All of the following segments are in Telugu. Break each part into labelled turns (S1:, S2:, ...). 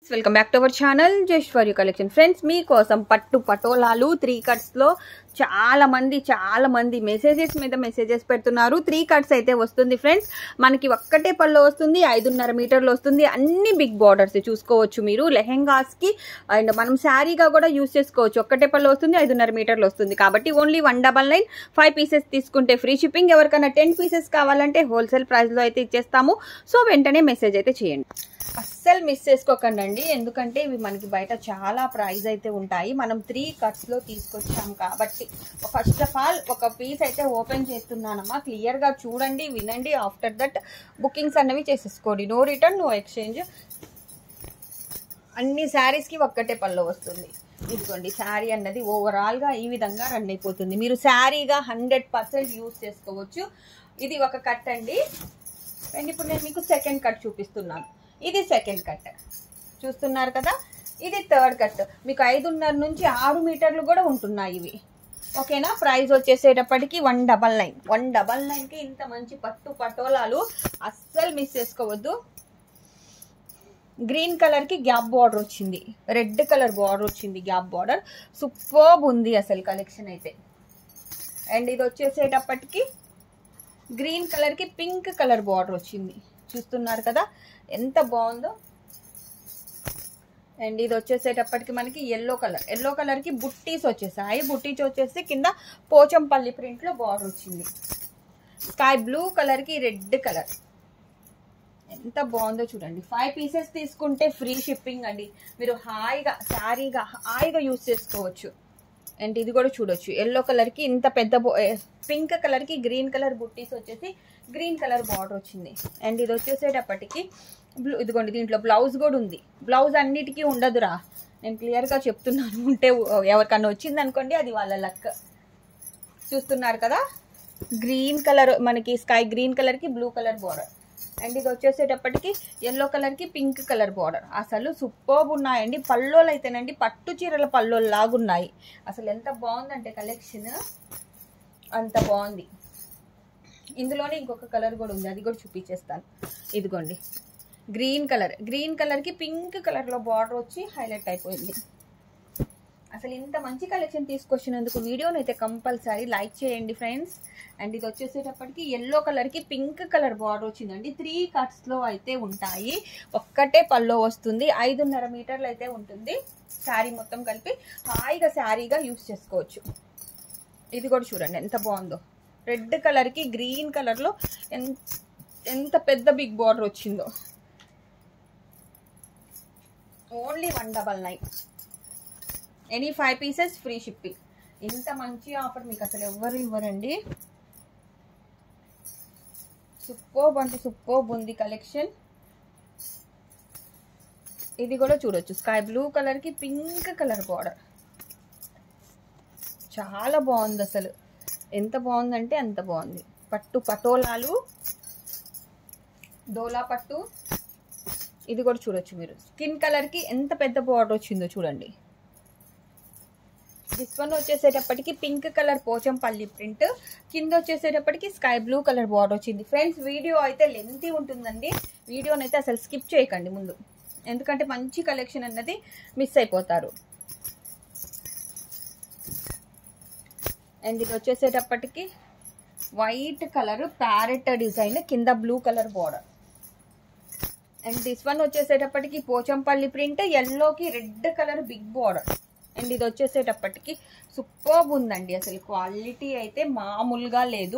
S1: welcome back to our channel just for you collection friends మీకోసం పట్టు పటోలాలు త్రీ కట్స్లో చాలా మంది చాలా మంది మెసేజెస్ మీద మెసేజెస్ పెడుతున్నారు త్రీ కట్స్ అయితే వస్తుంది ఫ్రెండ్స్ మనకి ఒక్కటే పళ్ళు వస్తుంది ఐదున్నర మీటర్లు వస్తుంది అన్ని బిగ్ బార్డర్స్ చూసుకోవచ్చు మీరు లెహెంగాస్కి అండ్ మనం శారీగా కూడా యూస్ చేసుకోవచ్చు ఒక్కటే పళ్ళు వస్తుంది ఐదున్నర మీటర్లు వస్తుంది కాబట్టి only one double nine five pieces తీసుకుంటే ఫ్రీ షిప్పింగ్ ఎవరికైనా టెన్ పీసెస్ కావాలంటే హోల్సేల్ ప్రైస్లో అయితే ఇచ్చేస్తాము సో వెంటనే మెసేజ్ అయితే చేయండి అస్సలు మిస్ చేసుకోకండి అండి ఎందుకంటే ఇవి మనకి బయట చాలా ప్రైస్ అయితే ఉంటాయి మనం త్రీ కట్స్లో తీసుకొచ్చాం కాబట్టి ఫస్ట్ ఆఫ్ ఆల్ ఒక పీస్ అయితే ఓపెన్ చేస్తున్నానమ్మా క్లియర్గా చూడండి వినండి ఆఫ్టర్ దట్ బుకింగ్స్ అన్నవి చేసేసుకోండి నో రిటర్న్ నో ఎక్స్చేంజ్ అన్ని శారీస్కి ఒక్కటే పళ్ళు వస్తుంది ఇదిగోండి శారీ అన్నది ఓవరాల్గా ఈ విధంగా రన్ అయిపోతుంది మీరు శారీగా హండ్రెడ్ పర్సెంట్ యూస్ చేసుకోవచ్చు ఇది ఒక కట్ అండి అండ్ ఇప్పుడు నేను మీకు సెకండ్ కట్ చూపిస్తున్నాను ఇది సెకండ్ కట్ చూస్తున్నారు కదా ఇది థర్డ్ కట్ మీకు ఐదున్నర నుంచి ఆరు మీటర్లు కూడా ఉంటున్నాయి ఇవి ఓకేనా ప్రైస్ వచ్చేసేటప్పటికి one double nine one double నైన్కి ఇంత మంచి పట్టు పటోలాలు అస్సలు మిస్ చేసుకోవద్దు గ్రీన్ కలర్కి గ్యాప్ బార్డర్ వచ్చింది రెడ్ కలర్ బార్డర్ వచ్చింది గ్యాప్ బార్డర్ సూపర్బ్ ఉంది అసలు కలెక్షన్ అయితే అండ్ ఇది వచ్చేసేటప్పటికి గ్రీన్ కలర్కి పింక్ కలర్ బార్డర్ వచ్చింది చూస్తున్నారు కదా ఎంత బాగుందో అండ్ ఇది వచ్చేసేటప్పటికి మనకి ఎల్లో కలర్ ఎల్లో కలర్కి బుట్టీస్ వచ్చేసాయి బుట్టీస్ వచ్చేసి కింద పోచంపల్లి ప్రింట్లో బార్డర్ వచ్చింది స్కై బ్లూ కలర్కి రెడ్ కలర్ ఎంత బాగుందో చూడండి ఫైవ్ పీసెస్ తీసుకుంటే ఫ్రీ షిప్పింగ్ అండి మీరు హాయిగా శారీగా హాయిగా యూస్ చేసుకోవచ్చు అండ్ ఇది కూడా చూడొచ్చు ఎల్లో కలర్కి ఇంత పెద్ద పింక్ కలర్కి గ్రీన్ కలర్ బుట్టీస్ వచ్చేసి గ్రీన్ కలర్ బార్డర్ వచ్చింది అండ్ ఇది వచ్చేసేటప్పటికి బ్లూ ఇదిగోండి దీంట్లో బ్లౌజ్ కూడా ఉంది బ్లౌజ్ అన్నిటికీ ఉండదురా నేను క్లియర్గా చెప్తున్నాను ఉంటే ఎవరికన్నా వచ్చింది అనుకోండి అది వాళ్ళ లక్ చూస్తున్నారు కదా గ్రీన్ కలర్ మనకి స్కై గ్రీన్ కలర్కి బ్లూ కలర్ బార్డర్ అండ్ ఇది వచ్చేసేటప్పటికి ఎల్లో కలర్కి పింక్ కలర్ బార్డర్ అసలు సూపర్బ్ ఉన్నాయండి పల్లోలు అయితేనండి పట్టు చీరల పల్లోలు లాగున్నాయి అసలు ఎంత బాగుందంటే కలెక్షన్ అంత బాగుంది ఇందులోనే ఇంకొక కలర్ కూడా ఉంది అది కూడా చూపించేస్తాను ఇదిగోండి గ్రీన్ కలర్ గ్రీన్ కలర్కి పింక్ కలర్లో బార్డర్ వచ్చి హైలైట్ అయిపోయింది అసలు ఇంత మంచి కలెక్షన్ తీసుకొచ్చినందుకు వీడియోని అయితే కంపల్సరీ లైక్ చేయండి ఫ్రెండ్స్ అండ్ ఇది వచ్చేసేటప్పటికి ఎల్లో కలర్కి పింక్ కలర్ బార్డర్ వచ్చిందండి త్రీ కట్స్లో అయితే ఉంటాయి ఒక్కటే పల్లో వస్తుంది ఐదున్నర మీటర్లు అయితే ఉంటుంది శారీ మొత్తం కలిపి హాయిగా శారీగా యూస్ చేసుకోవచ్చు ఇది కూడా చూడండి ఎంత బాగుందో రెడ్ కలర్కి గ్రీన్ కలర్లో ఎంత ఎంత పెద్ద బిగ్ బార్డర్ వచ్చిందో only one double nine any five pieces free shipping ఇంత మంచి ఆఫర్ మీకు అసలు ఎవ్వరు ఇవ్వరండి సూపర్బ్ అంటే సూపర్బ్ ఉంది కలెక్షన్ ఇది కూడా చూడొచ్చు స్కై బ్లూ కలర్కి పింక్ కలర్ బార్డర్ చాలా బాగుంది అసలు ఎంత బాగుందంటే అంత బాగుంది పట్టు పటోలాలు డోలా పట్టు ఇది కూడా చూడొచ్చు మీరు స్కిన్ కలర్కి ఎంత పెద్ద బార్డర్ వచ్చిందో చూడండి దిస్ వన్ వచ్చేసేటప్పటికి పింక్ కలర్ పోచంపల్లి ప్రింట్ కింద వచ్చేసేటప్పటికి స్కై బ్లూ కలర్ బార్డర్ వచ్చింది ఫ్రెండ్స్ వీడియో అయితే లెంతీ ఉంటుందండి వీడియోని అయితే అసలు స్కిప్ చేయకండి ముందు ఎందుకంటే మంచి కలెక్షన్ అన్నది మిస్ అయిపోతారు అండ్ ఇది వచ్చేసేటప్పటికి వైట్ కలర్ ప్యారెట్ డిజైన్ కింద blue colour border and this one వచ్చేసేటప్పటికి పోచంపల్లి ప్రింట్ ఎల్లోకి red colour big border and ఇది వచ్చేసేటప్పటికి సూపర్బ్ ఉందండి అసలు క్వాలిటీ అయితే మామూలుగా లేదు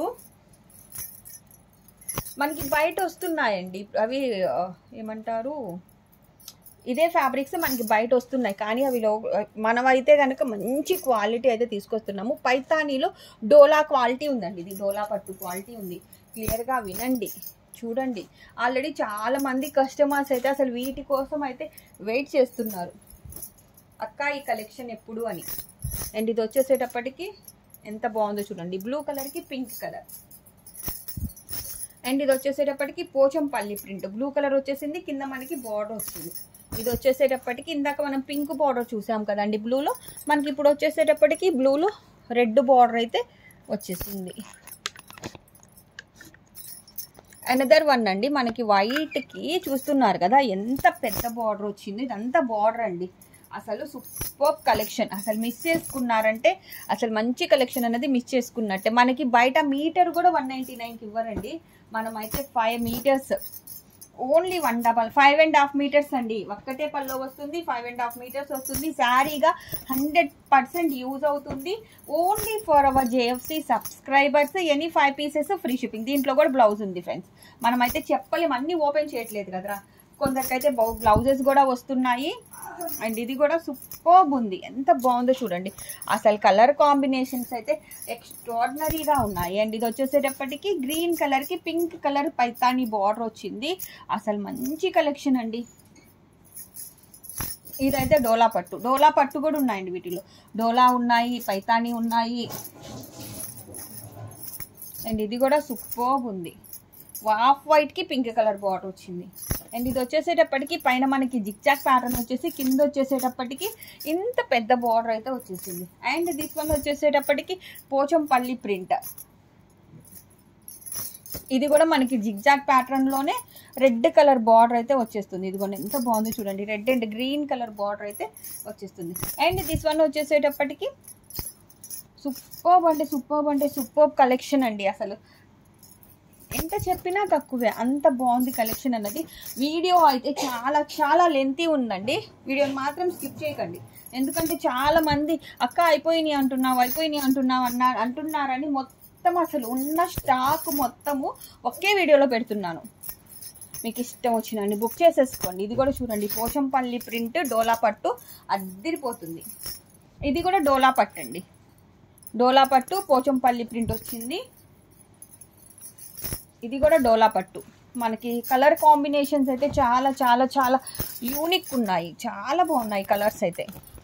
S1: మనకి బయట వస్తున్నాయండి అవి ఏమంటారు ఇదే ఫ్యాబ్రిక్స్ మనకి బయట వస్తున్నాయి కానీ అవి మనమైతే కనుక మంచి క్వాలిటీ అయితే తీసుకొస్తున్నాము పైతానీలో డోలా క్వాలిటీ ఉందండి ఇది డోలా పట్టు క్వాలిటీ ఉంది క్లియర్గా వినండి చూడండి ఆల్రెడీ చాలా మంది కస్టమర్స్ అయితే అసలు వీటి కోసం అయితే వెయిట్ చేస్తున్నారు అక్క ఈ కలెక్షన్ ఎప్పుడు అని అండ్ ఇది వచ్చేసేటప్పటికి ఎంత బాగుందో చూడండి బ్లూ కలర్కి పింక్ కలర్ అండ్ ఇది వచ్చేసేటప్పటికి పోచంపల్లి ప్రింట్ బ్లూ కలర్ వచ్చేసింది కింద మనకి బార్డర్ వచ్చింది ఇది వచ్చేసేటప్పటికి ఇందాక మనం పింక్ బార్డర్ చూసాం కదండి బ్లూలో మనకి ఇప్పుడు వచ్చేసేటప్పటికి బ్లూలో రెడ్ బార్డర్ అయితే వచ్చేసింది అనదర్ వన్ అండి మనకి వైట్కి చూస్తున్నారు కదా ఎంత పెద్ద బార్డర్ వచ్చింది ఇదంతా బార్డర్ అండి అసలు సూపర్ కలెక్షన్ అసలు మిస్ చేసుకున్నారంటే అసలు మంచి కలెక్షన్ అనేది మిస్ చేసుకున్నట్టే మనకి బయట మీటర్ కూడా వన్ నైంటీ నైన్కి ఇవ్వరండి మనం అయితే five metres only one double five and half metres అండి ఒక్కటే పల్లో వస్తుంది ఫైవ్ అండ్ హాఫ్ మీటర్స్ వస్తుంది శారీగా హండ్రెడ్ పర్సెంట్ యూజ్ అవుతుంది only for our JFC subscribers any five pieces free shipping దీంట్లో కూడా బ్లౌజ్ ఉంది ఫ్రెండ్స్ మనమైతే చెప్పలేం అన్ని ఓపెన్ చేయట్లేదు కదరా కొందరికైతే బ్లౌజెస్ కూడా వస్తున్నాయి అండ్ ఇది కూడా సూపర్బ్ ఉంది ఎంత బాగుందో చూడండి అసలు కలర్ కాంబినేషన్స్ అయితే ఎక్స్ట్రాడినరీగా ఉన్నాయి అండ్ ఇది వచ్చేసేటప్పటికి గ్రీన్ కలర్కి పింక్ కలర్ పైతాని బార్డర్ వచ్చింది అసలు మంచి కలెక్షన్ అండి ఇదైతే డోలా పట్టు డోలా పట్టు కూడా ఉన్నాయండి వీటిలో డోలా ఉన్నాయి పైతాని ఉన్నాయి అండ్ ఇది కూడా సూపర్బ్ ఉంది ఆఫ్ వైట్కి పింక్ కలర్ బార్డర్ వచ్చింది అండ్ ఇది వచ్చేసేటప్పటికి పైన మనకి జిగ్జాక్ ప్యాటర్న్ వచ్చేసి కింద వచ్చేసేటప్పటికి ఇంత పెద్ద బార్డర్ అయితే వచ్చేసింది అండ్ దిస్ వన్ వచ్చేసేటప్పటికి పోచంపల్లి ప్రింట్ ఇది కూడా మనకి జిగ్జాక్ ప్యాటర్న్లోనే రెడ్ కలర్ బార్డర్ అయితే వచ్చేస్తుంది ఇది కూడా ఎంత బాగుంది చూడండి red and green colour border అయితే వచ్చేస్తుంది అండ్ దిస్ వన్ వచ్చేసేటప్పటికి సూపర్బ్ అంటే సూపర్బ్ అంటే సూపర్బ్ కలెక్షన్ అండి అసలు ఎంత చెప్పినా తక్కువే అంత బాగుంది కలెక్షన్ అన్నది వీడియో అయితే చాలా చాలా లెంతీ ఉందండి వీడియోని మాత్రం స్కిప్ చేయకండి ఎందుకంటే చాలా మంది అక్క అయిపోయినాయి అంటున్నావు అయిపోయినాయి అంటున్నావు అన్నా అంటున్నారని మొత్తం అసలు ఉన్న స్టాక్ మొత్తము ఒకే వీడియోలో పెడుతున్నాను మీకు ఇష్టం వచ్చినండి బుక్ చేసేసుకోండి ఇది కూడా చూడండి పోచంపల్లి ప్రింట్ డోలా పట్టు అద్దిరిపోతుంది ఇది కూడా డోలా పట్టు అండి డోలా పట్టు పోచంపల్లి ప్రింట్ వచ్చింది ఇది కూడా డోలా పట్టు మనకి కలర్ కాంబినేషన్స్ అయితే చాలా చాలా చాలా యూనిక్ ఉన్నాయి చాలా బాగున్నాయి కలర్స్ అయితే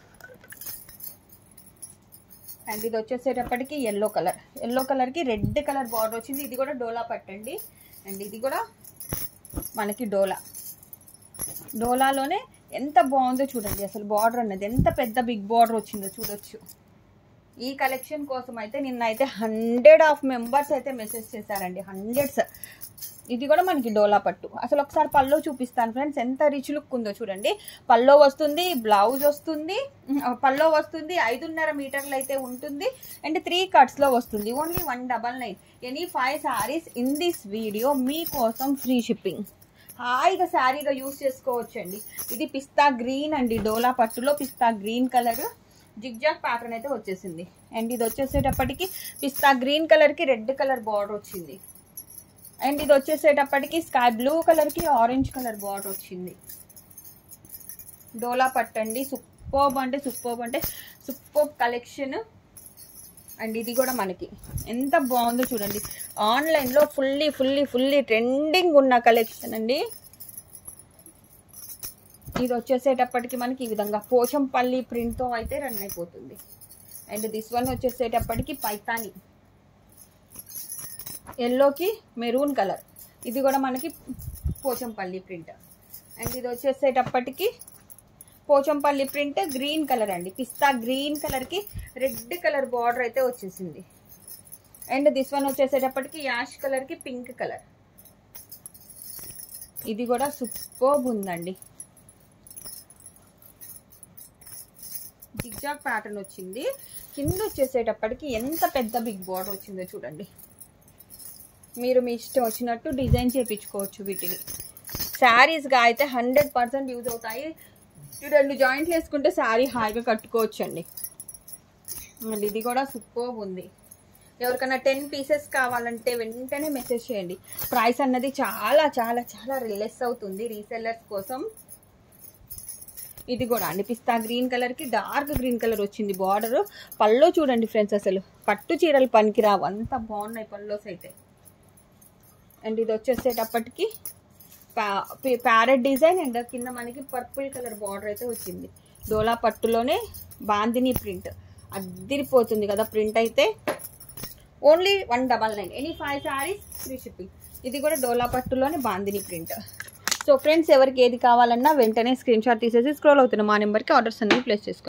S1: అండ్ ఇది వచ్చేసేటప్పటికి ఎల్లో కలర్ ఎల్లో కలర్కి రెడ్ కలర్ బార్డర్ వచ్చింది ఇది కూడా డోలా పట్టండి అండ్ ఇది కూడా మనకి డోలా డోలాలోనే ఎంత బాగుందో చూడండి అసలు బార్డర్ అన్నది ఎంత పెద్ద బిగ్ బార్డర్ వచ్చిందో చూడొచ్చు ఈ కలెక్షన్ కోసం అయితే నిన్న అయితే హండ్రెడ్ ఆఫ్ మెంబర్స్ అయితే మెసేజ్ చేశారండి హండ్రెడ్స్ ఇది కూడా మనకి డోలా పట్టు అసలు ఒకసారి పల్లో చూపిస్తాను ఫ్రెండ్స్ ఎంత రిచ్ లుక్ ఉందో చూడండి పల్లో వస్తుంది బ్లౌజ్ వస్తుంది పల్లో వస్తుంది ఐదున్నర మీటర్లు అయితే ఉంటుంది అండ్ త్రీ కట్స్లో వస్తుంది only one double nine any five sarees in this video మీకోసం ఫ్రీ షిప్పింగ్ హాయిగా శారీగా యూస్ చేసుకోవచ్చండి ఇది పిస్తా గ్రీన్ అండి డోలా పట్టులో పిస్తా గ్రీన్ కలర్ జిగ్జాగ్ ప్యాటర్న్ అయితే వచ్చేసింది అండ్ ఇది వచ్చేసేటప్పటికి పిస్తా గ్రీన్ కలర్కి రెడ్ కలర్ బార్డర్ వచ్చింది అండ్ ఇది వచ్చేసేటప్పటికి స్కై బ్లూ కలర్కి ఆరెంజ్ కలర్ బార్డర్ వచ్చింది డోలా పట్టండి సూపర్బ్ అంటే సూపర్బ్ అంటే సూపర్బ్ కలెక్షన్ అండ్ ఇది కూడా మనకి ఎంత బాగుందో చూడండి ఆన్లైన్లో ఫుల్లీ ఫుల్లీ ఫుల్లీ ట్రెండింగ్ ఉన్న కలెక్షన్ అండి ఇది వచ్చేసేటప్పటికి మనకి ఈ విధంగా పోచంపల్లి ప్రింట్తో అయితే రన్ అయిపోతుంది అండ్ దిస్ వన్ వచ్చేసేటప్పటికి పైతాని ఎల్లోకి మెరూన్ కలర్ ఇది కూడా మనకి పోచంపల్లి ప్రింట్ అండ్ ఇది వచ్చేసేటప్పటికి పోచంపల్లి ప్రింట్ గ్రీన్ కలర్ అండి పిస్తా గ్రీన్ కలర్కి రెడ్ కలర్ బార్డర్ అయితే వచ్చేసింది అండ్ దిస్ వన్ వచ్చేసేటప్పటికి యాష్ కలర్కి పింక్ కలర్ ఇది కూడా సూపర్బ్ ఉందండి జిగ్జాగ్ ప్యాటర్న్ వచ్చింది కింద వచ్చేసేటప్పటికి ఎంత పెద్ద బిగ్ బార్డర్ వచ్చిందో చూడండి మీరు మీ ఇష్టం వచ్చినట్టు డిజైన్ చేయించుకోవచ్చు వీటిని శారీస్గా అయితే హండ్రెడ్ పర్సెంట్ యూజ్ అవుతాయి ఈ రెండు జాయింట్లు వేసుకుంటే శారీ హాయిగా కట్టుకోవచ్చు అండి మళ్ళీ ఇది కూడా సూపర్ ఉంది ఎవరికైనా టెన్ పీసెస్ కావాలంటే వెంటనే మెసేజ్ చేయండి ప్రైస్ అన్నది చాలా చాలా చాలా రిలెస్ అవుతుంది రీసెల్లర్స్ కోసం ఇది కూడా అండి పిస్తా గ్రీన్ కలర్కి డార్క్ గ్రీన్ కలర్ వచ్చింది బార్డర్ పల్లో చూడండి ఫ్రెండ్స్ అసలు పట్టు చీరలు పనికిరావు అంత బాగున్నాయి పల్లోస్ అయితే అండ్ ఇది వచ్చేసేటప్పటికి ప్యారెట్ డిజైన్ అండ్ కింద మనకి పర్పుల్ కలర్ బార్డర్ అయితే వచ్చింది డోలా పట్టులోనే బాందిని ప్రింట్ అద్దిరిపోతుంది కదా ప్రింట్ అయితే only one double nine any five sarees free shipping ఇది కూడా డోలా పట్టులోనే బాందిని ప్రింట్ సో ఫ్రెండ్స్ ఎవరికి ఏది కావాలన్నా వెంటనే స్క్రీన్ షాట్ తీసేసి స్క్రోల్ అవుతున్న మా నెంబర్కి ఆర్డర్స్ అన్ని ప్లేస్ చేసుకోండి